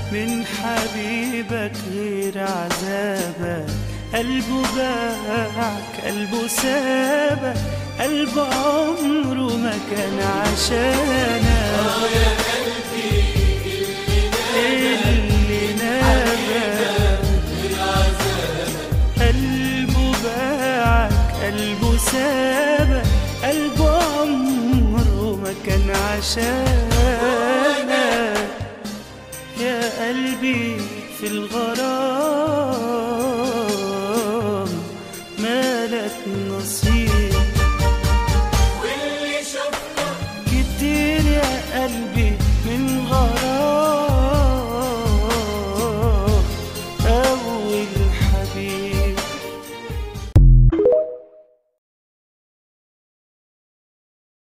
من حبيبك غير عذابك قلبه باعك قلبه سابك قلب عمره ما كان عشانك اللي نابك قلبه باعك قلبه سابك قلبه عمره ما كان عشانك يا قلبي في الغرام